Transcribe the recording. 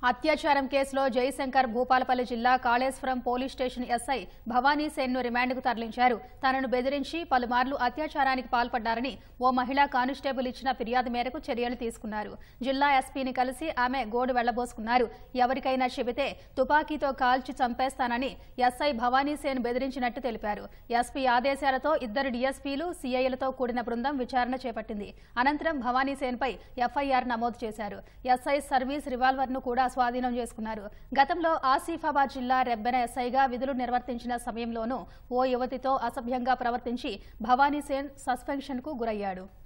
అత్యాచారం కేసులో జయశంకర్ భూపాలపల్లి జిల్లా Kaleshwaram police station SI Bhavani Sen ను రిమాండ్కు తరలించారు తనను బెదిరించి పలుమార్లు అత్యాచారానికి పాల్పడ్డారని ఓ మహిళా కానిస్టేబుల్ ఇచ్చిన ఫిర్యాదు మేరకు చర్యలు తీసుకున్నారు జిల్లా ఎస్పీని కలిసి ఆమె గోడు వెళ్లబోసుకున్నారు ఎవరికైనా చెబితే తుపాకీతో కాల్చి చంపేస్తానని ఎస్ఐ భవానీ సేన్ బెదిరించినట్టు తెలిపారు ఎస్పీ ఆదేశాలతో ఇద్దరు డీఎస్పీలు సీఐలతో కూడిన బృందం విచారణ చేపట్టింది అనంతరం భవానీ సేన్పై ఎఫ్ఐఆర్ నమోదు చేశారు ఎస్ఐ సర్వీస్ రివాల్వర్ ను కూడా స్వాధీనం చేసుకున్నారు గతంలో ఆసిఫాబాద్ జిల్లా రెబ్బెన ఎస్ఐగా విధులు నిర్వర్తించిన సమయంలోనూ ఓ యువతితో అసభ్యంగా ప్రవర్తించి భవానీ సేన్ సస్పెన్షన్ కు గురయ్యాడు